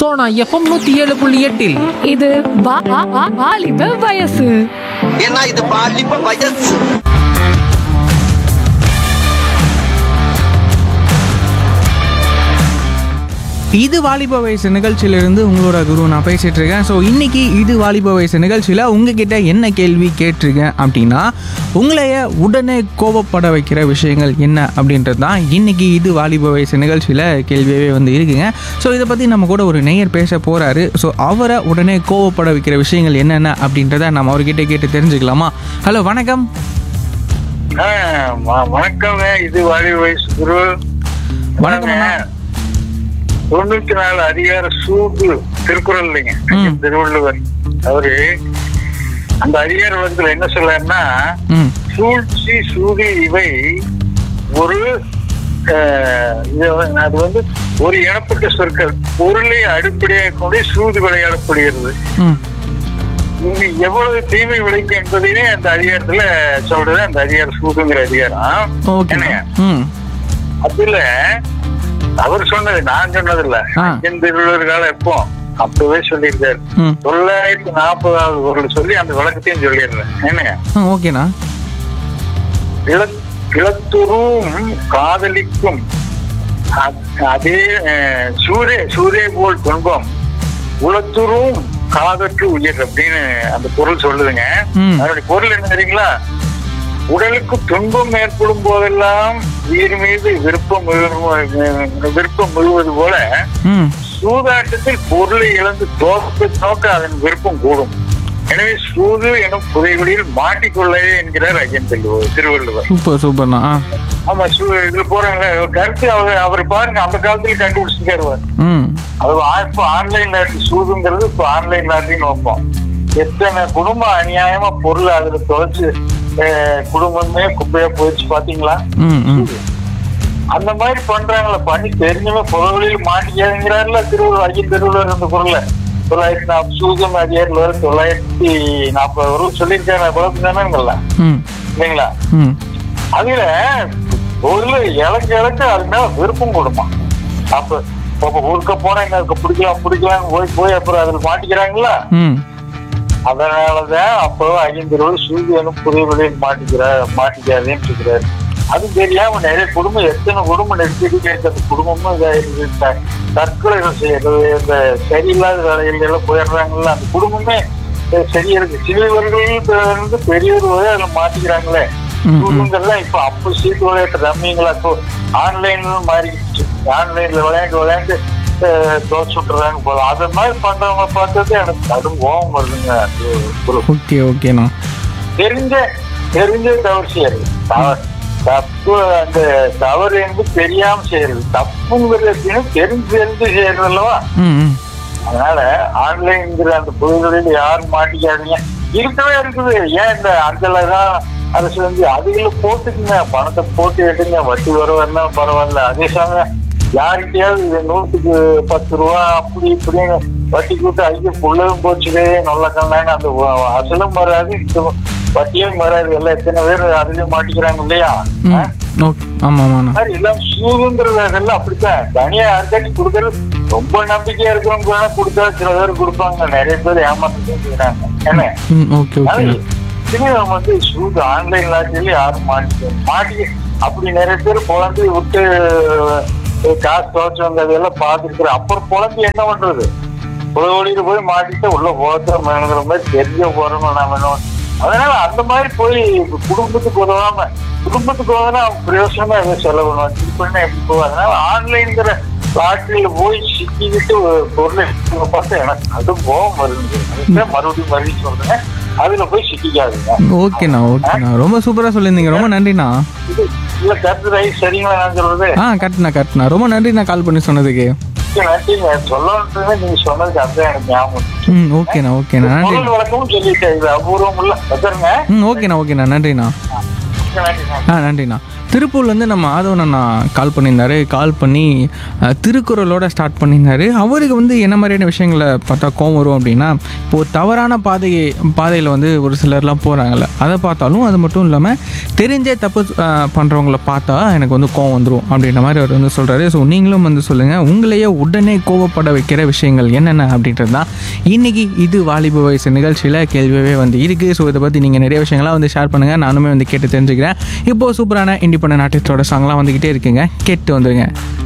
Sona FM நூத்தி ஏழு புள்ளி எட்டில் இது வா- வா- வா- வாலிப வயசு ஏன்னா இது பாலிப்ப வயசு இது வாலிப வயசு நிகழ்ச்சியிலிருந்து உங்களோட குரு நான் பேசிட்டு இருக்கேன் ஸோ இன்னைக்கு இது வாலிப வயசு நிகழ்ச்சியில் உங்ககிட்ட என்ன கேள்வி கேட்டிருக்கேன் அப்படின்னா உங்களைய உடனே கோபப்பட வைக்கிற விஷயங்கள் என்ன அப்படின்றது தான் இன்னைக்கு இது வாலிப வயசு நிகழ்ச்சியில் கேள்வியாகவே வந்து இருக்குங்க ஸோ இதை பற்றி நம்ம கூட ஒரு நேயர் பேச போகிறாரு ஸோ அவரை உடனே கோபப்பட வைக்கிற விஷயங்கள் என்னென்ன அப்படின்றத நம்ம அவர்கிட்ட கேட்டு தெரிஞ்சுக்கலாமா ஹலோ வணக்கம் ஆ, வ- வணக்கங்க இது வாலி வயசு குரு வணக்கம் அண்ணா. தொண்ணூத்தி நாலு அதிகார சூது திருக்குறள் இல்லைங்க ம். திருவள்ளுவர் அவரு அந்த அதிகார வகுப்புல என்ன சொல்றாருன்னா ம் சூழ்ச்சி சூது இவை ஒரு அஹ், இது வந்து- அது வந்து ஒரு எனப்பட்ட சொற்கள் பொருளை அடிப்படையாக கொண்டு சூது விளையாடப்படுகிறது ம் இங்க எவ்வளவு தீமை விளைக்கும் என்பதையே அந்த அதிகாரத்துல சொல்றது அந்த அதிகார சூதுங்கிற அதிகாரம் ஓகே என்னங்க? ம் அதுல அவர் சொன்னது நான் சொன்னது இல்ல ஆ. ஐயன் திருவள்ளுவர் காலம் எப்போ அப்பவே சொல்லியிருக்காரு ம் தொள்ளாயிரத்தி நாற்பதாவது பொருள் சொல்லி அந்த விளக்கத்தையும் சொல்லிடுறேன் என்னங்க ஆ ஓகேண்ணா இள- இளத்துரும் காதலிக்கும் அ- அதே அஹ், சூரே சூரே போல் துன்பம் உளத்துரும் காதற்று உயிர் அப்படின்னு அந்த பொருள் சொல்லுதுங்க ம். அதனுடைய பொருள் என்ன தெரியுங்களா உடலுக்கு துன்பம் ஏற்படும் போதெல்லாம் உயிர் மீது விருப்பம் விழுவது- விருப்பம் விழுவது போல ம் சூதாட்டத்தில் பொருளை இழந்து தோக்க தோக்க அதன் விருப்பம் கூடும் எனவே சூது எனும் புதைகுடியில் மாட்டிக்கொள்ளவே என்கிறார் ஐயன் திருவள்ளுவர் திருவள்ளுவர் சூப்பர் சூப்பர்ண்ணா ஆ ஆமா சூ இதுல போறாங்க கருத்து அவர் அவர் பாருங்க அந்த காலத்துல கண்டுபிடிச்சிருக்காரு அவர். ம் அது ஆ- இப்ப ஆன்லைன் லாட்டரி சூதுங்கிறது இப்ப ஆன்லைன் லாட்டரின்னு வைப்போம் எத்தனை குடும்பம் அநியாயமா பொருள் அதுல தொலைச்சு அஹ், குடும்பமே குப்பையா போயிடுச்சு பாத்தீங்களா ம் ம் அந்த மாதிரி பண்றாங்களே பண்ணி தெரிஞ்சுமே புறவழியில் மாட்டிக்காதுங்கிறாருல திருவள்ளுவர் ஐயன் திருவள்ளுவர் அந்த பொருள்ல தொள்ளாயிரத்தி நாற்பது சூதம் அதிகாரில் வர தொள்ளாயிரத்தி நாற்பது வரும் சொல்லியிருக்காரு குழப்பம் தானேங்கல்ல ம் இல்லைங்களா ம் அதுல பொருள் இலக்கு இலக்கு அது மேல விருப்பம் கொடுமா அப்ப அப்ப ஒருக்க போனா என்ன பிடிக்கலாம் பிடிக்கலாம் போய் போய் அப்புறம் அதுல மாட்டிக்கிறாங்களா ம் அதனாலதான் அப்போ ஐயந்திரவர் சூரியனும் புதைவழியில் மாட்டிக்கிற மாட்டிக்காதேன்னு இருக்கிறாரு அது தெரியாம நிறைய குடும்பம் எத்தனை குடும்பம் நெருக்கடி அந்த குடும்பமும் இதாயிருக்கு த- தற்கொலைகள் செய்யறது இந்த சரியில்லாத வேலைகள் எல்லாம் போயிடுறாங்கல்ல அந்த குடும்பமே அஹ், சரியா இருக்கு சிறியவர்கள் இருந்து பெரியவர் வரை அதுல மாட்டிக்கிறாங்களே ம், ம். சூதுங்கிறதா இப்ப அப்ப சீட்டு விளையாட்டு ரம்மிங்களா இப்போ ஆன்லைன்ல மாறிடுச்சு ஆன்லைன்ல விளையாண்டு விளையாண்டு தோச்சு விட்டுறாங்க போல அத மாதிரி பண்றவங்க பார்த்தது எனக்கு கடும் கோபம் வருதுங்க அது ஒரு ஓகே ஓகேண்ணா தெரிஞ்ச தெரிஞ்ச தவறு செய்யறது தவ- தப்பு அந்த தவறு என்று தெரியாம செய்யறது தப்புங்கிறது தெரிஞ்சு தெரிஞ்சு செய்யறது அல்லவா ம் ம் அதனால ஆன்லைன்ங்கிற அந்த பொருள்களில் யாரும் மாட்டிக்காதீங்க இருக்கவே இருக்குது ஏன் இந்த அஞ்சல தான் அரசு வந்து அதுகளை போட்டுக்குங்க பணத்தை போட்டு எடுங்க வட்டி வருவதுன்னா பரவாயில்ல அதே சமயம் யார்கிட்டயாவது இது நூற்றுக்கு பத்து ரூபா அப்படி இப்படின்னு வட்டி கூட்டு ஐயோ புள்ளதும் போச்சுதே நல்ல கண்ணான்னு அந்த வ- அசலும் வராது இந்த வட்டியும் வராது எல்லாம் எத்தனை பேர் அதுலயும் மாட்டிக்கிறாங்க இல்லையா ம் ஆ? ஓகே ஆமாம் ஆமாண்ணா மாதிரி எல்லாம் சூதுங்கிறது அதெல்லாம் அப்படித்தான் தனியா யாருக்காச்சும் கொடுக்கறது ரொம்ப நம்பிக்கையா இருக்கிறவங்க வேணா கொடுத்தா சில பேர் கொடுப்பாங்க நிறைய பேர் ஏமாத்திட்டு செய்யறாங்க என்ன ம் ஓகே ஓகேண்ணா சினிமம் வந்து சூது ஆன்லைன் லாட்டில யாரும் மாட்டிக்க மாட்டி அப்படி நிறைய பேர் குழந்தை விட்டு அஹ், காசு துவச்சவங்க அதெல்லாம் பார்த்துருக்குற அப்புறம் குழந்தை என்ன பண்றது ஓடிட்டு போய் மாட்டிட்டு உள்ள போகிற மாதிரி தெரிஞ்ச போறோம் நாம என்ன அதனால அந்த மாதிரி போய் குடும்பத்துக்கு உதவாம குடும்பத்துக்கு உதவினா பிரயோசனமா எதுவும் செலவு பண்ணுவாங்க இப்படின்னா எப்படி போகும் அதனால ஆன்லைன்ங்கிற லாட்டரியில போய் சிக்கிக்கிட்டு ஒரு பொருளை எடுத்து பார்த்தா எனக்கு அது கோபம் வருது அதுதான் மறுபடியும் மறுபடியும் சொல்றேன் அதுல போய் சிக்கிக்காதுங்க ஓகேண்ணா ஓகேண்ணா ரொம்ப சூப்பராக சொல்லியிருந்தீங்க ரொம்ப நன்றிண்ணா இது இல்ல கருத்து ரைஸ் சரிங்களா நான் சொல்றது ஆ கரெக்ட்ண்ணா கரெக்ட்ண்ணா ரொம்ப நன்றிண்ணா கால் பண்ணி சொன்னதுக்கு மிக்க நன்றிங்க சொல்லணுன்றதை நீங்க சொன்னதுக்கு அதுதான் எனக்கு ஞாபகம் ம் ஓகேண்ணா ஓகேண்ணா நன்றி பொருள் வழக்கமும் சொல்லிட்டேன் இது அபூர்வம் இல்ல வச்சுருங்க ம் ஓகேண்ணா ஓகேண்ணா நன்றிண்ணா மிக்க நன்றி சார் ஆ நன்றிண்ணா திருப்பூர்லேருந்து நம்ம ஆதவன் அண்ணா கால் பண்ணியிருந்தாரு கால் பண்ணி அஹ், திருக்குறளோட ஸ்டார்ட் பண்ணியிருந்தாரு அவருக்கு வந்து என்ன மாதிரியான விஷயங்களை பார்த்தா கோவம் வரும் அப்படின்னா இப்போது தவறான பாதையை பாதையில் வந்து ஒரு சிலர்லாம் போகிறாங்கல்ல அதை பார்த்தாலும் அது மட்டும் இல்லாமல் தெரிஞ்சே தப்பு பண்ணுறவங்கள பார்த்தா எனக்கு வந்து கோவம் வந்துடும் அப்படின்ற மாதிரி அவர் வந்து சொல்கிறாரு ஸோ நீங்களும் வந்து சொல்லுங்கள் உங்களையே உடனே கோவப்பட வைக்கிற விஷயங்கள் என்னென்ன அப்படின்றது தான் இன்றைக்கி இது வாலிப வயசு நிகழ்ச்சியில் கேள்வியாகவே வந்து இருக்குது ஸோ இதை பற்றி நீங்கள் நிறைய விஷயங்கள்லாம் வந்து ஷேர் பண்ணுங்கள் நானுமே வந்து கேட்டு தெரிஞ்சுக்கிறேன் இப்போது சூப்பரான இண்டிபெண்டன்ட் ஆர்டிஸ்டோட சாங்லாம் வந்துக்கிட்டே இருக்குங்க கேட்டு வந்துருங்க